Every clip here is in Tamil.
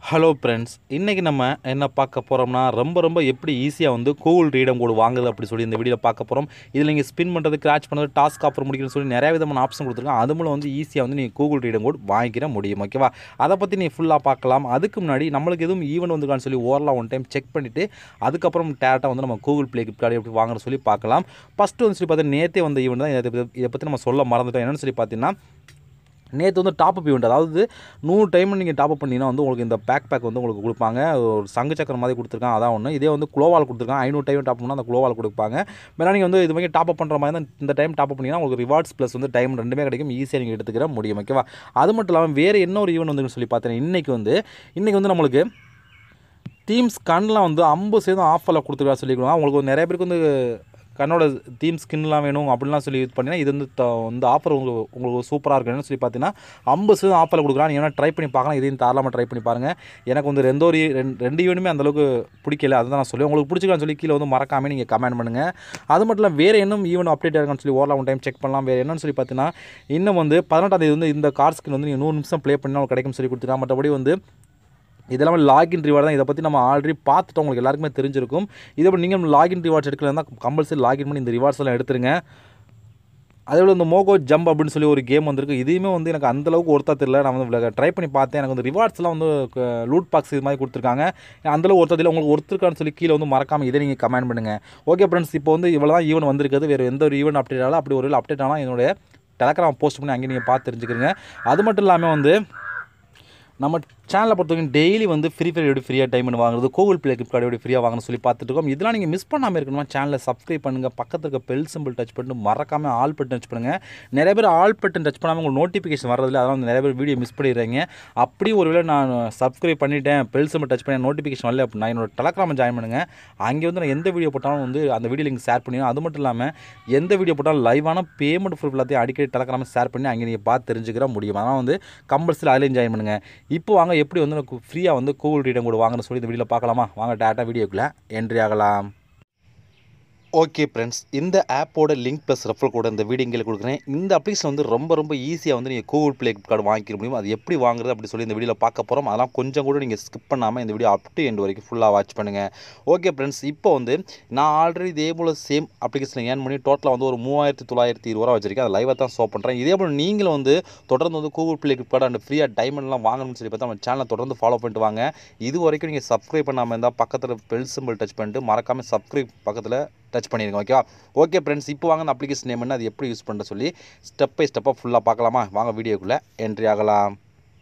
ஹலோ ஃப்ரெண்ட்ஸ் இன்றைக்கி நம்ம என்ன பார்க்க போகிறோம்னா ரொம்ப ரொம்ப எப்படி ஈஸியாக வந்து கூகுள் ரீடம் கோடு வாங்குது அப்படி சொல்லி இந்த வீடியோவில் பார்க்க போகிறோம் இதில் நீங்கள் ஸ்பின் பண்ணுறது கிராச் பண்ணுறது டாஸ்க் ஆஃபர் முடிக்கணும்னு சொல்லி நிறைய விதமான ஆப்ஷன் கொடுத்துருக்காங்க அது மூலம் வந்து ஈஸியாக வந்து நீங்கள் கூகுள் ரீடம் கோட் வாங்கிக்கிற முடியும் ஓகேவா அதை பற்றி நீ ஃபுல்லாக பார்க்கலாம் அதுக்கு முன்னாடி நம்மளுக்கு எதுவும் ஈவெண்ட் வந்துருக்கான்னு சொல்லி ஓரலாம் ஒன் டைம் செக் பண்ணிவிட்டு அதுக்கப்புறம் டேரெக்டாக வந்து நம்ம கூகுள் ப்ளே கிளிப்கார்டு எப்படி வாங்குற சொல்லி பார்க்கலாம் ஃபஸ்ட்டு வந்து சொல்லி பார்த்தா நேற்றே வந்த ஈவெண்ட் தான் இதை பத்தி- இதை பற்றி நம்ம சொல்ல மறந்துட்டோம் என்னென்னு சொல்லி பார்த்தீங்கன்னா நேற்று வந்து டாப் அப் ஈவெண்ட் அதாவது நூறு டைம் நீங்கள் டாப் அப் பண்ணிங்கன்னா வந்து உங்களுக்கு இந்த பேக் பேக் வந்து உங்களுக்கு கொடுப்பாங்க ஒரு சங்கு சக்கரம் மாதிரி கொடுத்துருக்காங்க அதான் ஒன்று இதே வந்து குளோவால் கொடுத்துருக்காங்க ஐநூறு டைம் டாப் பண்ணால் அந்த குளோவால் கொடுப்பாங்க வேணா நீங்கள் வந்து இது மாதிரி டாப் அப் பண்ணுற மாதிரி தான் இந்த டைம் டாப் அப் பண்ணிங்கன்னா உங்களுக்கு ரிவார்ட்ஸ் ப்ளஸ் வந்து டைம் ரெண்டுமே கிடைக்கும் ஈஸியாக நீங்கள் எடுத்துக்கிற முடியும் ஓகேவா அது மட்டும் இல்லாமல் வேறு என்ன ஒரு ஈவெண்ட் வந்துன்னு சொல்லி பார்த்தீங்கன்னா இன்றைக்கி வந்து இன்றைக்கி வந்து நம்மளுக்கு தீம்ஸ் கண்லாம் வந்து ஐம்பது சதவீதம் ஆஃபரில் கொடுத்துருக்கா சொல்லிக்கலாம் உங்களுக்கு வந்து நிறைய பேருக்கு வந்து கண்ணோட தீம் ஸ்கின்லாம் வேணும் அப்படிலாம் சொல்லி இது பண்ணினா இது வந்து த- வந்து ஆஃபர் உங்களுக்கு உங்களுக்கு சூப்பராக இருக்குன்னு சொல்லி பார்த்தீங்கன்னா ஐம்பது சதவீதம் ஆஃபரில் கொடுக்குறான் ஏன்னா ட்ரை பண்ணி பார்க்கலாம் இதையும் தாராளமாக ட்ரை பண்ணி பாருங்கள் எனக்கு வந்து ரெண்டு ஒரு ரெண்டு ரெண்டு ஈவெண்ட்டுமே அந்தளவுக்கு பிடிக்கல அதை நான் சொல்லுவேன் உங்களுக்கு பிடிச்சிக்கலாம்னு சொல்லி கீழே வந்து மறக்காமல் நீங்கள் கமெண்ட் பண்ணுங்கள் அது மட்டும் இல்லை வேறு என்ன ஈவெண்ட் அப்டேட் இருக்கான்னு சொல்லி ஓரலாம் ஒன் டைம் செக் பண்ணலாம் வேறு என்னன்னு சொல்லி பார்த்தீங்கன்னா இன்னும் வந்து பதினெட்டாம் தேதி வந்து இந்த கார் ஸ்கின் வந்து நீங்கள் நூறு நிமிஷம் ப்ளே பண்ணால் கிடைக்கும் சொல்லி கொடுத்துருக்காங்க மற்றபடி வந்து இதெல்லாம் லாகின் ரிவார்டு தான் இதை பற்றி நம்ம ஆல்ரெடி பார்த்துட்டோம் உங்களுக்கு எல்லாருக்குமே தெரிஞ்சிருக்கும் இதை பற்றி நீங்கள் லாகின் ரிவார்ட்ஸ் எடுக்கலாம் கம்பல்சரி லாகின் பண்ணி இந்த ரிவார்ட்ஸ் எல்லாம் எடுத்துருங்க அதே போல் இந்த மோகோ ஜம்ப் அப்படின்னு சொல்லி ஒரு கேம் வந்திருக்கு இதையுமே வந்து எனக்கு அந்த அளவுக்கு ஒருத்தா தெரியல நான் வந்து ட்ரை பண்ணி பார்த்தேன் எனக்கு வந்து ரிவார்ட்ஸ்லாம் வந்து லூட் பாக்ஸ் இது மாதிரி கொடுத்துருக்காங்க அந்தளவு ஒருத்தா தெரியல உங்களுக்கு ஒருத்தருக்கான்னு சொல்லி கீழே வந்து மறக்காமல் இதை நீங்கள் கமெண்ட் பண்ணுங்கள் ஓகே ஃப்ரெண்ட்ஸ் இப்போ வந்து இவ்வளோ தான் ஈவெண்ட் வந்திருக்குது வேறு எந்த ஒரு ஈவெண்ட் அப்டேட் ஆகலாம் அப்படி ஒரு அப்டேட் ஆனால் என்னுடைய டெலகிராம் போஸ்ட் பண்ணி அங்கேயே நீங்கள் பார்த்து தெரிஞ்சுக்கிறீங்க அது மட்டும் இல்லாமல் வந்து நம்ம சேனலை பொறுத்த வரைக்கும் டெய்லி வந்து ஃப்ரீ ஃபயர் எப்படி ஃப்ரீயாக டைம் வாங்குறது கூகுள் ப்ளே கிளிப்கார்டு எப்படி ஃப்ரீயாக வாங்கணும்னு சொல்லி பார்த்துட்டு இருக்கோம் இதெல்லாம் நீங்கள் மிஸ் பண்ணாமல் இருக்கணுமா சேனலை சப்ஸ்கிரைப் பண்ணுங்கள் பக்கத்தில் இருக்க பெல் சிம்பிள் டச் பண்ணிட்டு மறக்காமல் ஆல் பட்டன் டச் பண்ணுங்கள் நிறைய பேர் ஆல் பட்டன் டச் பண்ணாமல் உங்களுக்கு நோட்டிஃபிகேஷன் வர்றதில்ல அதெல்லாம் வந்து நிறைய பேர் வீடியோ மிஸ் பண்ணிடுறீங்க அப்படி ஒருவேளை நான் சப்ஸ்கிரைப் பண்ணிட்டேன் பெல் சிம்பிள் டச் பண்ணி நோட்டிஃபிகேஷன் வரல அப்படின்னா என்னோட டெலகிராம் ஜாயின் பண்ணுங்கள் அங்கே வந்து நான் எந்த வீடியோ போட்டாலும் வந்து அந்த வீடியோ லிங்க் ஷேர் பண்ணி அது மட்டும் இல்லாமல் எந்த வீடியோ போட்டாலும் லைவான பேமெண்ட் ப்ரூஃப் எல்லாத்தையும் அடிக்கடி டெலகிராம ஷேர் பண்ணி அங்கே நீங்கள் பார்த்து தெரிஞ்சுக்கிற முடியும் அதனால் வந்து கம்பல்சரி அதுலேயும் ஜாயின் பண்ணுங்கள் இப்போ வாங்க எப்படி வந்து ஃப்ரீயாக வந்து கூகுள் ரீடம் கூட வாங்கன்னு சொல்லி இந்த வீடியோவில் பார்க்கலாமா வாங்க டேட்டா வீடியோக்குள்ளே என்ட்ரி ஆகலாம் ஓகே ஃப்ரெண்ட்ஸ் இந்த ஆப்போட லிங்க் ப்ளஸ் ரெஃபர் கோட் இந்த வீடியோ இங்கே கொடுக்குறேன் இந்த அப்ளிகேஷன் வந்து ரொம்ப ரொம்ப ஈஸியாக வந்து நீங்கள் கூகுள் ப்ளே கார்டு வாங்கிக்க முடியும் அது எப்படி வாங்குறது அப்படி சொல்லி இந்த வீடியோவில் பார்க்க போகிறோம் அதெல்லாம் கொஞ்சம் கூட நீங்கள் ஸ்கிப் பண்ணாமல் இந்த வீடியோ அப் டு எண்ட் வரைக்கும் ஃபுல்லாக வாட்ச் பண்ணுங்கள் ஓகே ஃப்ரெண்ட்ஸ் இப்போ வந்து நான் ஆல்ரெடி இதே போல் சேம் அப்ளிகேஷன் ஏன் பண்ணி டோட்டலாக வந்து ஒரு மூவாயிரத்தி தொள்ளாயிரத்தி இருபது ரூபா வச்சிருக்கேன் அதை லைவாக தான் ஷோ பண்ணுறேன் இதே போல் நீங்களும் வந்து தொடர்ந்து வந்து கூகுள் ப்ளே கார்டு அண்ட் ஃப்ரீயாக டைமண்ட்லாம் வாங்கணும்னு சொல்லி பார்த்தா நம்ம சேனலை தொடர்ந்து ஃபாலோ பண்ணிட்டு வாங்க இது வரைக்கும் நீங்கள் சப்ஸ்கிரைப் பண்ணாமல் இருந்தால் பக்கத்தில் பெல் சிம்பிள் டச் பண்ணிட்டு மறக்காமல் சப்ஸ்கிரைப் பக்கத்தில் டச் பண்ணிடுங்க ஓகேவா ஓகே ஃப்ரெண்ட்ஸ் இப்போ வாங்க அந்த அப்ளிகேஷன் நேம் என்ன அது எப்படி யூஸ் பண்ணுற சொல்லி ஸ்டெப் பை ஸ்டெப்பாக ஃபுல்லாக பார்க்கலாமா வாங்க வீடியோக்குள்ளே என்ட்ரி ஆகலாம்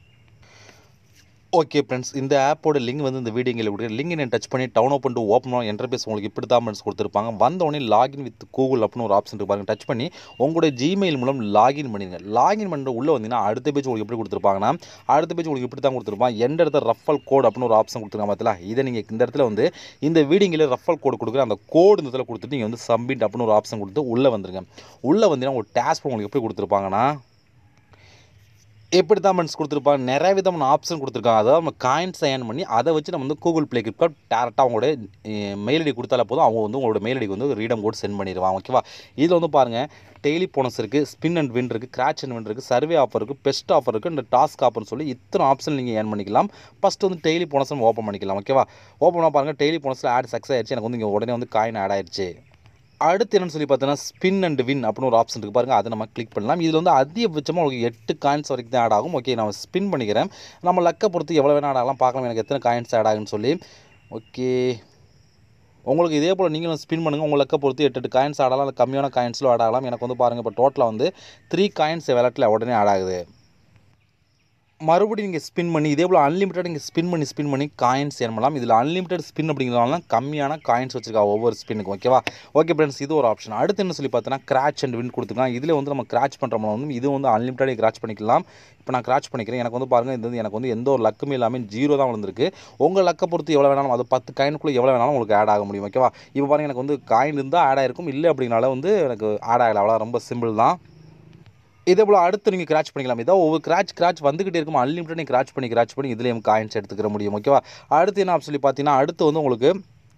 ஓகே ஃப்ரெண்ட்ஸ் இந்த ஆப்போட லிங்க் வந்து இந்த வீடியோ கொடுக்குற லிங்க் நான் டச் பண்ணி டவுன் ஓப்பன் டு ஓப்பன் பண்ண இன்டர்பேஸ் உங்களுக்கு இப்படி தான் ஃப்ரெண்ட்ஸ் கொடுத்துருப்பாங்க வந்த உடனே லாகின் வித் கூகுள் அப்படின்னு ஒரு ஆப்ஷன் இருக்கு பாருங்க டச் பண்ணி உங்களுடைய ஜிமெயில் மூலம் லாகின் பண்ணிடுங்க லாகின் பண்ணிட்டு உள்ளே வந்தீங்கன்னா அடுத்த பேஜ் உங்களுக்கு எப்படி கொடுத்துருப்பாங்கன்னா அடுத்த பேஜ் உங்களுக்கு இப்படி தான் கொடுத்துருப்பாங்க எந்த இடத்துல ரஃபல் கோட் அப்படின்னு ஒரு ஆப்ஷன் கொடுத்துருக்காங்க பார்த்தீங்களா இதை நீங்கள் இந்த இடத்துல வந்து இந்த வீடியோவில் ரஃபல் கோடு கொடுக்குற அந்த கோடு இந்த இடத்துல கொடுத்துட்டு நீங்கள் வந்து சப்மிட் அப்படின்னு ஒரு ஆப்ஷன் கொடுத்து உள்ளே வந்துருங்க உள்ளே வந்தீங்கன்னா ஒரு டேஸ்க் உங்களுக்கு எப்படி கொடுத்துருப்பாங்கன்னா எப்படி தான் மன்ஸ் கொடுத்துருப்பாங்க நிறைய விதமான ஆப்ஷன் கொடுத்துருக்காங்க அதாவது நம்ம காயின்ஸ் ஏர்ன் பண்ணி அதை வச்சு நம்ம வந்து கூகுள் ப்ளே கிளிப்கார்ட் டேரெக்டாக அவங்களோட மெயில் ஐடி கொடுத்தாலே போதும் அவங்க வந்து உங்களோட மெயில் ஐடிக்கு வந்து ரீடம் கோட் சென்ட் பண்ணிடுவாங்க ஓகேவா இதில் வந்து பாருங்கள் டெய்லி போனஸ் இருக்குது ஸ்பின் அண்ட் வின் இருக்குது கிராச் அண்ட் வின் இருக்குது சர்வே ஆஃபர் இருக்குது பெஸ்ட் ஆஃபர் இருக்குது இந்த டாஸ்க் ஆஃபர்னு சொல்லி இத்தனை ஆப்ஷன் நீங்கள் ஏர்ன் பண்ணிக்கலாம் ஃபஸ்ட்டு வந்து டெய்லி போனஸ் நம்ம ஓப்பன் பண்ணிக்கலாம் ஓகேவா ஓப்பன் பண்ணால் பாருங்கள் டெய்லி போனஸில் ஆட் சக்ஸஸ் ஆயிடுச்சு எனக்கு வந்து இங்கே உடனே வந்து காயின் ஆட் ஆயிடுச்சு அடுத்து என்னன்னு சொல்லி பார்த்தீங்கன்னா ஸ்பின் அண்ட் வின் அப்படின்னு ஒரு ஆப்ஷன் இருக்குது பாருங்கள் அதை நம்ம கிளிக் பண்ணலாம் இதில் வந்து அதிகபட்சமாக உங்களுக்கு எட்டு காயின்ஸ் வரைக்கும் தான் ஆட் ஆகும் ஓகே நான் ஸ்பின் பண்ணிக்கிறேன் நம்ம லக்கை பொறுத்து எவ்வளோ வேணால் ஆட் ஆகலாம் பார்க்கலாம் எனக்கு எத்தனை காயின்ஸ் ஆட் ஆகுன்னு சொல்லி ஓகே உங்களுக்கு இதே போல் நீங்களும் ஸ்பின் பண்ணுங்கள் உங்கள் லக்கை பொறுத்து எட்டு எட்டு காயின்ஸ் ஆடலாம் இல்லை கம்மியான காயின்ஸில் ஆட் ஆகலாம் எனக்கு வந்து பாருங்கள் இப்போ டோட்டலாக வந்து த்ரீ காயின்ஸ் விளையாட்டில் உடனே ஆட் ஆகுது மறுபடியும் நீங்கள் ஸ்பின் பண்ணி இதே போல் அன்லிமிட்டட் நீங்கள் ஸ்பின் பண்ணி ஸ்பின் பண்ணி காயின்ஸ் ஏன் பண்ணலாம் இதில் அன்லிமிட்டட் ஸ்பின் அப்படிங்கிறதுனால கம்மியான காயின்ஸ் வச்சிருக்கா ஒவ்வொரு ஸ்பின்னுக்கும் ஓகேவா ஓகே ஃப்ரெண்ட்ஸ் இது ஒரு ஆப்ஷன் அடுத்து என்ன சொல்லி பார்த்தோன்னா கிராச் அண்ட் வின் கொடுத்துருக்காங்க இதில் வந்து நம்ம கிராச் பண்ணுறோம்னா வந்து இது வந்து அன்லிமிட்டடே கிராச் பண்ணிக்கலாம் இப்போ நான் கிராச் பண்ணிக்கிறேன் எனக்கு வந்து பாருங்கள் இது வந்து எனக்கு வந்து எந்த ஒரு லக்குமே இல்லாமல் ஜீரோ தான் வந்திருக்கு உங்கள் லக்கை பொறுத்து எவ்வளோ வேணாலும் அது பத்து காயினுக்குள்ளே எவ்வளோ வேணாலும் உங்களுக்கு ஆட் ஆக முடியும் ஓகேவா இப்போ பாருங்கள் எனக்கு வந்து காயின் இருந்தால் ஆட் ஆகிருக்கும் இல்லை அப்படிங்கனால வந்து எனக்கு ஆட் ஆகலை அவ்வளோ ரொம்ப சிம்பிள் தான் இதே போல் அடுத்து நீங்கள் கிராச் பண்ணிக்கலாம் ஏதோ ஒவ்வொரு கிராச் கிராச் வந்துகிட்டே இருக்கும் அன்லிமிட்டட் நீங்கள் கிராச் பண்ணி கிராச் பண்ணி இதுலேயும் காயின்ஸ் எடுத்துக்கிற முடியும் ஓகேவா அடுத்து என்ன ஆப்ஷன் சொல்லி பார்த்தீங்கன்னா அடுத்து வந்து உங்களுக்கு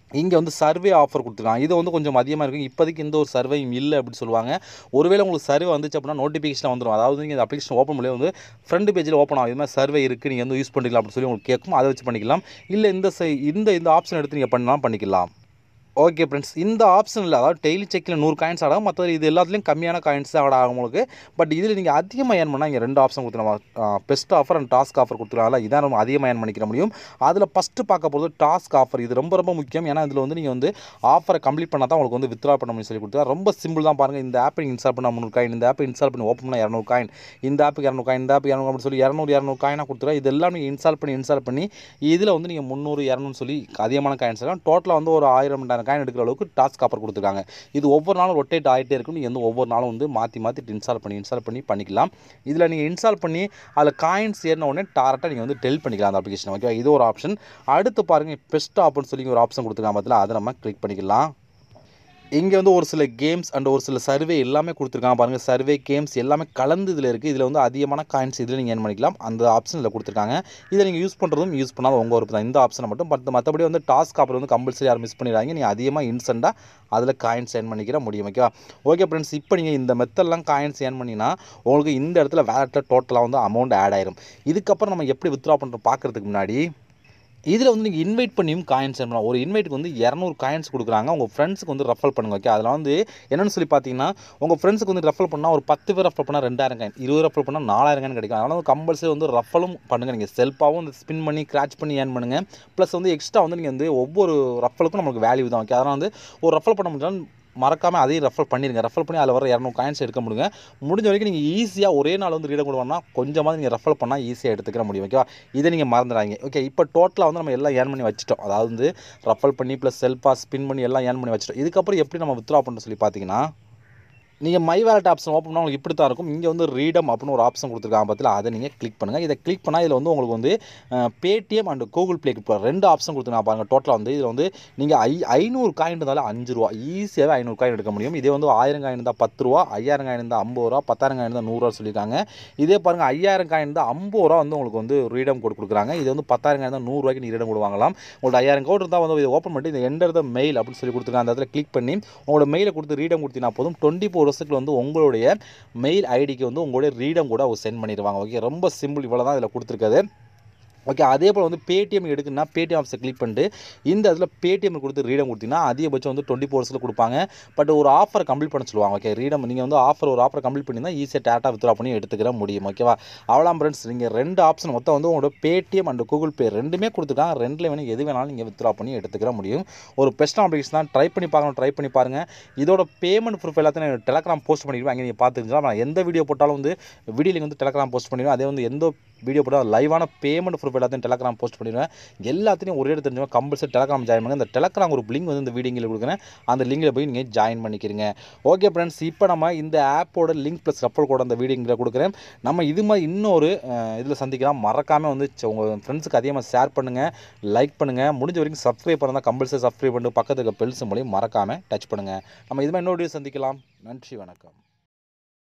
இங்கே வந்து சர்வே ஆஃபர் கொடுத்துருக்காங்க இது வந்து கொஞ்சம் அதிகமாக இருக்கும் இப்போதைக்கு எந்த ஒரு சர்வேயும் இல்லை அப்படின்னு சொல்லுவாங்க ஒருவேளை உங்களுக்கு சர்வே வந்துச்சு அப்படின்னா நோட்டிஃபிகேஷன் வந்துடும் அதாவது நீங்கள் இந்த அப்ளிகேஷன் ஓப்பன் பண்ணி வந்து ஃப்ரண்ட் பேஜில் ஓப்பன் ஆகும் இது மாதிரி சர்வே இருக்குது நீங்கள் வந்து யூஸ் பண்ணிக்கலாம் அப்படின்னு சொல்லி உங்களுக்கு கேட்கும் அதை வச்சு பண்ணிக்கலாம் இல்லை இந்த சை இந்த இந்த ஆப்ஷன் எடுத்து நீங்கள் பண்ணலாம் பண்ணிக்கலாம் ஓகே ஃப்ரெண்ட்ஸ் இந்த ஆப்ஷனில் அதாவது டெய்லி செக்கில் நூறு காயின்ஸ் ஆகும் மற்றது இது எல்லாத்துலேயும் கம்மியான காயின்ஸ் தான் ஆட் ஆகும் உங்களுக்கு பட் இதில் நீங்கள் அதிகமாக ஏர்ன் பண்ணால் இங்கே ரெண்டு ஆப்ஷன் கொடுத்துருவாங்க best offer and task offer கொடுத்துருவாங்கல்ல இதான் நம்ம அதிகமாக ஏர்ன் பண்ணிக்கிற முடியும் அதில் ஃபஸ்ட்டு பார்க்க போகிறது டாஸ்க் ஆஃபர் இது ரொம்ப ரொம்ப முக்கியம் ஏன்னா இதில் வந்து நீங்கள் வந்து ஆஃபரை கம்ப்ளீட் பண்ணால் தான் உங்களுக்கு வந்து வித்ரா பண்ண முடியும் சொல்லி கொடுத்தா ரொம்ப சிம்பிள் தான் பாருங்கள் இந்த ஆப்பை இன்ஸ்டால் பண்ணால் முந்நூறு காயின் இந்த ஆப்பை இன்ஸ்டால் பண்ணி ஓப்பன் பண்ணால் இரநூறு காயின் இந்த ஆப்புக்கு இரநூறு காயின் இந்த ஆப்புக்கு இரநூறு அப்படின்னு சொல்லி இரநூறு இரநூறு காயினாக கொடுத்துருவா இதெல்லாம் நீங்கள் இன்ஸ்டால் பண்ணி இன்ஸ்டால் பண்ணி இதில் வந்து நீங்கள் முந்நூறு இரநூறு சொல்லி அதிகமான காயின்ஸ் எல்லாம் டோட்டலாக வந்து ஒரு ஆயிரம் ரெண்டாயிரம் காயின் எடுக்கிற அளவுக்கு டாஸ்க் ஆஃபர் கொடுத்துருக்காங்க இது ஒவ்வொரு நாளும் ரொட்டேட் ஆகிட்டே இருக்கும் நீங்கள் வந்து ஒவ்வொரு நாளும் வந்து மாற்றி மாற்றி இன்ஸ்டால் பண்ணி இன்ஸ்டால் பண்ணி பண்ணிக்கலாம் இதில் நீங்கள் இன்ஸ்டால் பண்ணி அதில் காயின்ஸ் ஏறின உடனே டேரெக்டாக நீங்கள் வந்து டெல் பண்ணிக்கலாம் அந்த அப்ளிகேஷன் ஓகேவா இது ஒரு ஆப்ஷன் அடுத்து பாருங்கள் பெஸ்ட் ஆப்னு சொல்லி ஒரு ஆப்ஷன் கொடுத்துருக்காங்க பார்த்தில அதை நம்ம கிளிக் பண்ணிக்கலாம் இங்கே வந்து ஒரு சில கேம்ஸ் அண்ட் ஒரு சில சர்வே எல்லாமே கொடுத்துருக்காங்க பாருங்கள் சர்வே கேம்ஸ் எல்லாமே கலந்து இதில் இருக்குது இதில் வந்து அதிகமான காயின்ஸ் இதில் நீங்கள் ஏர்ன் பண்ணிக்கலாம் அந்த ஆப்ஷன் இதில் கொடுத்துருக்காங்க இதை நீங்கள் யூஸ் பண்ணுறதும் யூஸ் பண்ணாலும் உங்கள் ஒரு தான் இந்த ஆப்ஷனை மட்டும் பட் மற்றபடி வந்து டாஸ்க் ஆஃபர் வந்து கம்பல்சரி யாரும் மிஸ் பண்ணிடுறாங்க நீங்கள் அதிகமாக இன்ஸ்டண்ட்டாக அதில் காயின்ஸ் ஏர்ன் பண்ணிக்கிற முடியும் ஓகேவா ஓகே ஃப்ரெண்ட்ஸ் இப்போ நீங்கள் இந்த மெத்தட்லாம் காயின்ஸ் ஏர்ன் பண்ணிங்கன்னா உங்களுக்கு இந்த இடத்துல வேலெட்டில் டோட்டலாக வந்து அமௌண்ட் ஆட் ஆயிரும் இதுக்கப்புறம் நம்ம எப்படி வித்ரா பண்ணுறோம் பார்க்குறதுக்கு முன்னாடி இதில் வந்து நீங்கள் இன்வைட் பண்ணியும் காயின்ஸ் ஏர்ன் பண்ணலாம் ஒரு இன்வைட்டுக்கு வந்து இரநூறு காயின்ஸ் கொடுக்குறாங்க உங்கள் ஃப்ரெண்ட்ஸுக்கு வந்து ரெஃபர் பண்ணுங்க ஓகே அதில் வந்து என்னென்னு சொல்லி பார்த்தீங்கன்னா உங்கள் ஃப்ரெண்ட்ஸுக்கு வந்து ரெஃபர் பண்ணால் ஒரு பத்து பேர் ரெஃபர் பண்ணால் ரெண்டாயிரம் காயின் இருபது ரெஃபர் பண்ணால் நாலாயிரம் காயின் கிடைக்கும் அதனால் வந்து கம்பல்சரி வந்து ரெஃபலும் பண்ணுங்கள் நீங்கள் செல்ஃபாகவும் வந்து ஸ்பின் பண்ணி கிராச் பண்ணி ஏர்ன் பண்ணுங்கள் ப்ளஸ் வந்து எக்ஸ்ட்ரா வந்து நீங்கள் வந்து ஒவ்வொரு ரெஃபலுக்கும் நமக்கு வேல்யூ தான் ஓகே அதனால் வந்து ஒரு ரெஃபர் பண்ண முடிஞ்சாலும் மறக்காமல் அதையும் ரெஃபர் பண்ணிடுங்க ரெஃபர் பண்ணி அதில் வர இரநூறு காயின்ஸ் எடுக்க முடியுங்க முடிஞ்ச வரைக்கும் நீங்கள் ஈஸியாக ஒரே நாள் வந்து ரீடம் கொடுவோம்னா கொஞ்சமாக நீங்கள் ரெஃபர் பண்ணால் ஈஸியாக எடுத்துக்கிற முடியும் ஓகேவா இதை நீங்கள் மறந்துடாங்க ஓகே இப்போ டோட்டலாக வந்து நம்ம எல்லாம் ஏர்ன் பண்ணி வச்சிட்டோம் அதாவது வந்து ரெஃபர் பண்ணி ப்ளஸ் செல்ஃபாக ஸ்பின் பண்ணி எல்லாம் ஏர்ன் பண்ணி வச்சிட்டோம் இதுக்கப்புறம் எப்படி நம்ம வித்ரா பண்ணுறோம் சொல்லி பார்த்தீங்கன்னா நீங்கள் மை வேலட் ஆப்ஷன் ஓப்பன் பண்ணால் உங்களுக்கு இப்படி தான் இருக்கும் இங்கே வந்து ரீடம் அப்படின்னு ஒரு ஆப்ஷன் கொடுத்துருக்காங்க பார்த்துல அதை நீங்கள் கிளிக் பண்ணுங்கள் இதை கிளிக் பண்ணால் இதில் வந்து உங்களுக்கு வந்து பேடிஎம் அண்ட் கூகுள் ப்ளேக்கு இப்போ ரெண்டு ஆப்ஷன் கொடுத்துருக்காங்க பாருங்கள் டோட்டலாக வந்து இதில் வந்து நீங்கள் ஐ ஐநூறு காயின் இருந்தாலும் அஞ்சு ரூபா ஈஸியாகவே ஐநூறு காயின் எடுக்க முடியும் இதே வந்து ஆயிரம் காயின் இருந்தால் பத்து ரூபா ஐயாயிரம் காயின் இருந்தால் ஐம்பது ரூபா பத்தாயிரம் காயின் இருந்தால் நூறுரூவா சொல்லியிருக்காங்க இதே பாருங்கள் ஐயாயிரம் காயின் இருந்தால் ஐம்பது ரூபா வந்து உங்களுக்கு வந்து ரீடம் கோட் கொடுக்குறாங்க இது வந்து பத்தாயிரம் காயின் இருந்தால் நூறுரூவாய்க்கு நீ ரீடம் கோட் வாங்கலாம் உங்களோட ஐயாயிரம் கோட் இருந்தால் வந்து இதை ஓப்பன் பண்ணி இந்த எண்டர் த மெயில் அப்படின்னு சொல்லி கொடுத்துருக்காங்க அந்த இடத்துல கிளிக் பண்ணி உங்களோட மெயிலை கொடுத்து ரீடம் கொடுத்தீங்கன்னா போதும் டுவெண்ட்டி ஃபோர் வருஷத்துக்கு வந்து உங்களோட உங்களுடைய மெயில் ஐடிக்கு வந்து உங்களுடைய ரீடம் கூட அவங்க சென்ட் பண்ணிடுவாங்க ஓகே ரொம்ப சிம்பிள் இவ்வளோ தான் இதில் கொடுத்துருக்காது ஓகே அதே போல் வந்து பேடிஎம் எடுக்குன்னா பேடிஎம் ஆப்ஸை கிளிக் பண்ணிட்டு இந்த இதில் பேடிஎம் கொடுத்து ரீடம் கொடுத்தீங்கன்னா அதிகபட்சம் வந்து டுவெண்ட்டி ஃபோர்ஸில் கொடுப்பாங்க பட் ஒரு ஆஃபர் கம்ப்ளீட் பண்ண சொல்லுவாங்க ஓகே ரீடம் நீங்கள் வந்து ஆஃபர் ஒரு ஆஃபர் கம்ப்ளீட் பண்ணி தான் ஈஸியாக டேட்டா வித்ரா பண்ணி எடுத்துக்கிற முடியும் ஓகேவா அவ்வளோ ஃப்ரெண்ட்ஸ் நீங்கள் ரெண்டு ஆப்ஷன் மொத்தம் வந்து உங்களோட பேடிஎம் அண்ட் கூகுள் பே ரெண்டுமே கொடுத்துருக்காங்க ரெண்டுல வேணும் எது வேணாலும் நீங்கள் வித்ரா பண்ணி எடுத்துக்கிற முடியும் ஒரு பெஸ்ட் அப்ளிகேஷன் தான் ட்ரை பண்ணி பார்க்கணும் ட்ரை பண்ணி பாருங்கள் இதோட பேமெண்ட் ப்ரூஃப் எல்லாத்தையும் நான் டெலகிராம் போஸ்ட் பண்ணிடுவேன் அங்கே நீங்கள் பார்த்துக்கலாம் நான் எந்த வீடியோ போட்டாலும் வந்து வீடியோ வந்து டெலகிராம் போஸ்ட் பண்ணிடுவேன் அதே வந்து எந்த வீடியோ போட்டால் லைவான பேமெண்ட் ப்ரூஃப் எல்லாத்தையும் டெலகிராம் போஸ்ட் பண்ணிடுவேன் எல்லாத்தையும் ஒரே இடத்துல தெரிஞ்சுவேன் கம்பல்சரி டெலகிராம் ஜாயின் பண்ணுங்க இந்த டெலகிராம் ஒரு லிங்க் வந்து இந்த வீடியோவில் கொடுக்குறேன் அந்த லிங்கில் போய் நீங்கள் ஜாயின் பண்ணிக்கிறீங்க ஓகே ஃப்ரெண்ட்ஸ் இப்போ நம்ம இந்த ஆப்போட லிங்க் ப்ளஸ் ரெஃபர் கோட் அந்த வீடியோங்கில் கொடுக்குறேன் நம்ம இது மாதிரி இன்னொரு இதில் சந்திக்கலாம் மறக்காமல் வந்து உங்கள் ஃப்ரெண்ட்ஸுக்கு அதிகமாக ஷேர் பண்ணுங்கள் லைக் பண்ணுங்கள் முடிஞ்ச வரைக்கும் சப்ஸ்கிரைப் பண்ணால் கம்பல்சரி சப்ஸ்கிரைப் பண்ணிட்டு பக்கத்துக்கு பெல்ஸ் மூலியம் மறக்காமல் டச் பண்ணுங்கள் நம்ம இது மாதிரி இன்னொரு வீடியோ சந்திக்கலாம் நன்றி வணக்கம்